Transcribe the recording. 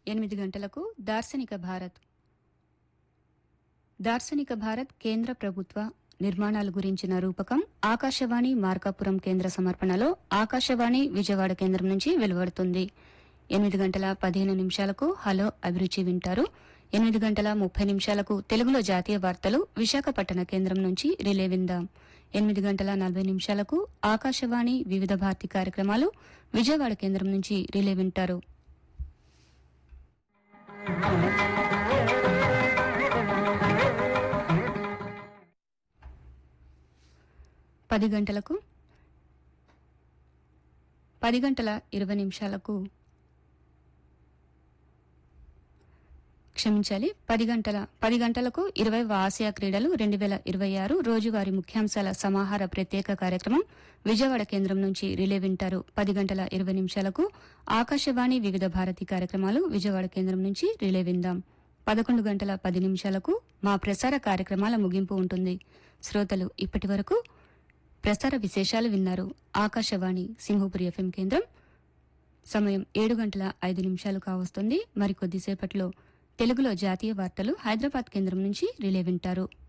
ఎనిమిది గంటలకు దార్శనిక భారత్ దార్శనిక భారత్ కేంద్ర ప్రభుత్వ నిర్మాణాల గురించిన రూపకం ఆకాశవాణి మార్కాపురం కేంద్ర సమర్పణలో ఆకాశవాణి విజయవాడ కేంద్రం నుంచి వెలువడుతుంది ఎనిమిది గంటల పదిహేను నిమిషాలకు హలో అభిరుచి వింటారు ఎనిమిది గంటల ముప్పై నిమిషాలకు తెలుగులో జాతీయ వార్తలు విశాఖపట్టణ కేంద్రం నుంచి రిలే విందాం ఎనిమిది గంటల నలభై నిమిషాలకు ఆకాశవాణి వివిధ భారతి కార్యక్రమాలు విజయవాడ కేంద్రం నుంచి రిలే వింటారు పది గంటలకు పది గంటల ఇరవై నిమిషాలకు క్షమించాలి పది గంటల పది గంటలకు ఇరవై ఆసియా క్రీడలు రెండు వేల ఇరవై ఆరు రోజువారీ ముఖ్యాంశాల సమాహార ప్రత్యేక కార్యక్రమం విజయవాడ కేంద్రం నుంచి రిలే వింటారు పది గంటల ఇరవై నిమిషాలకు ఆకాశవాణి వివిధ భారతి కార్యక్రమాలు విజయవాడ కేంద్రం నుంచి రిలే విందాం పదకొండు గంటల పది నిమిషాలకు మా ప్రసార కార్యక్రమాల ముగింపు ఉంటుంది శ్రోతలు ఇప్పటి వరకు ప్రసార విశేషాలు విన్నారు ఆకాశవాణి సింహపురి ఎఫ్ఎం కేంద్రం సమయం ఏడు గంటల ఐదు నిమిషాలు కావస్తుంది మరికొద్దిసేపట్లో తెలుగులో జాతీయ వార్తలు హైదరాబాద్ కేంద్రం నుంచి రిలే వింటారు